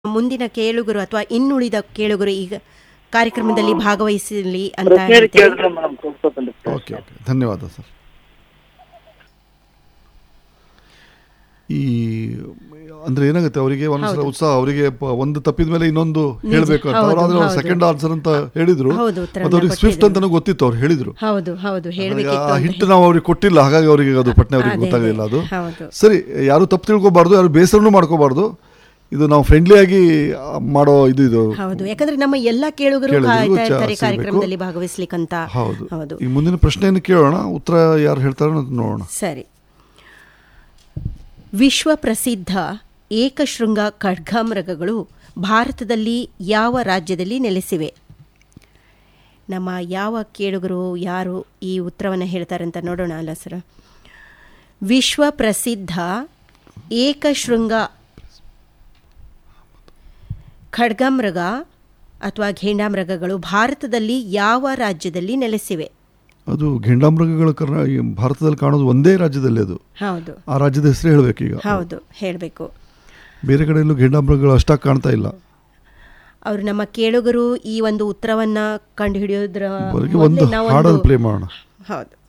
ಮುಂದಿನ ಕೇಳುಗರು ಅಥವಾ ಇನ್ನುಳಿದ ಕೇಳುಗರು ಈಗ ಕಾರ್ಯಕ್ರಮದಲ್ಲಿ ಭಾಗವಹಿಸಲಿ ಅಂತ ಪ್ರಶ್ನೆ ಹೇಳ್ತೇವೆ ಕೇಳಿದ್ರೆ ಮೇಡಮ್ ಕೂತ್ಕೋತೀನಿ ಓಕೆ ಓಕೆ ಧನ್ಯವಾದ ಸರ್ ಈ ಅಂದ್ರೆ ಏನಾಗುತ್ತೆ ಅವರಿಗೆ ಒಂದ್ಸಲ ಉತ್ಸಾಹ ಅವರಿಗೆ ಪ- ಒಂದು ತಪ್ಪಿದ ಮೇಲೆ ಇನ್ನೊಂದು ಹೇಳಬೇಕು ಅಂತ ಹೌದು, ಅವ್ರು ಹೌದು. ಸೆಕೆಂಡ್ ಆನ್ಸರ್ ಅಂತ ಹೇಳಿದ್ರು ಹೌದು, ಉತ್ತರನ ಮತ್ತೆ ಅವ್ರಿಗೆ ಸ್ವಿಫ್ಟ್ ಕೊಟ್ಟಿದ್ರು. ಅಂತಾನು ಗೊತ್ತಿತ್ತು ಅವ್ರು ಹೇಳಿದ್ರು ಹೌದು ಹೌದು ಆ ಹೇಳಬೇಕಿತ್ತು ಹಿಟ್ಟು ನಾವು ಅವ್ರಿಗೆ ಕೊಟ್ಟಿಲ್ಲ ಹಾಗಾಗಿ ಅವರಿಗೆ ಅದು ಪಟ್ನೆ ಅವ್ರಿಗೆ ಅದೇ, ಗೊತ್ತಾಗಲಿಲ್ಲ ಅದು ಹೌದು. ಸರಿ ಯಾರು ತಪ್ಪು ತಿಳ್ಕೊಬಾರ್ದು ಯಾರು ಬೇಸರನೂ ಮಾಡ್ಕೋಬಾರ್ದು ಇದು ನಾವು ಫ್ರೆಂಡ್ಲಿ ಆಗಿ ಆ, ಮಾಡೋ ಇದು ಇದು ಹೌದು ಯಾಕಂದ್ರೆ ನಮ್ಮ ಎಲ್ಲ ಕೇಳುಗರು ಕೇಳುಗರು ಕಾಯ್ತಾ ಚಾ- ಇರ್ತಾರೆ ಸಿಗ್ಬೇಕು. ಕಾರ್ಯಕ್ರಮದಲ್ಲಿ ಭಾಗವಹಿಸ್ಲಿಕ್ಕಂತ ಹೌದು ಹೌದು ಈ ಮುಂದಿನ ಪ್ರಶ್ನೆಯನ್ನು ಕೇಳೋಣ ಉತ್ತರ ಯಾರು ಹೇಳ್ತಾರೋ ಅಂತ ನೋಡೋಣ ಸರಿ ವಿಶ್ವ ಪ್ರಸಿದ್ಧ ಏಕಶೃಂಗ ಖಡ್ಗಮೃಗಗಳು ಭಾರತದಲ್ಲಿ ಯಾವ ರಾಜ್ಯದಲ್ಲಿ ನೆಲೆಸಿವೆ ನಮ್ಮ ಯಾವ ಕೇಳುಗರು ಯಾರು ಈ ಉತ್ತರವನ್ನು ಹೇಳ್ತಾರೆ ಅಂತ ನೋಡೋಣ ಅಲ್ಲ ಸರ್ ವಿಶ್ವ ಪ್ರಸಿದ್ಧ ಏಕಶೃಂಗ ಖಡ್ಗಮೃಗ ಅಥವಾ ಘೇಂಡಾಮೃಗಗಳು ಭಾರತದಲ್ಲಿ ಯಾವ ರಾಜ್ಯದಲ್ಲಿ ನೆಲೆಸಿವೆ ಅದು ಘೇಂಡಾಮೃಗಗಳ ಕರ್ನಾ ಈ ಭಾರತದಲ್ಲಿ ಕಾಣೋದು ಒಂದೇ ರಾಜ್ಯದಲ್ಲಿ ಅದು ಹೌದು ಆ ರಾಜ್ಯದ ಹೆಸರು ಹೇಳಬೇಕು ಈಗ ಹೌದು ಹೇಳಬೇಕು ಬೇರೆ ಕಡೆ ಎಲ್ಲೂ ಘೇಂಡಾಮೃಗಗಳು ಅಷ್ಟಾಗಿ ಕಾಣ್ತಾ ಇಲ್ಲ ಅವರು ನಮ್ಮ ಕೇಳುಗರು ಈ ಒಂದು ಉತ್ತರವನ್ನ ಕಂಡುಹಿಡಿಯೋದ್ರ ಬರೀ ಮೊದ್ಲೇ ಒಂದು ನಾವೊಂದು- ಹಾಡನ್ನು ಪ್ಲೇ ಮಾಡೋಣ ಹೌದು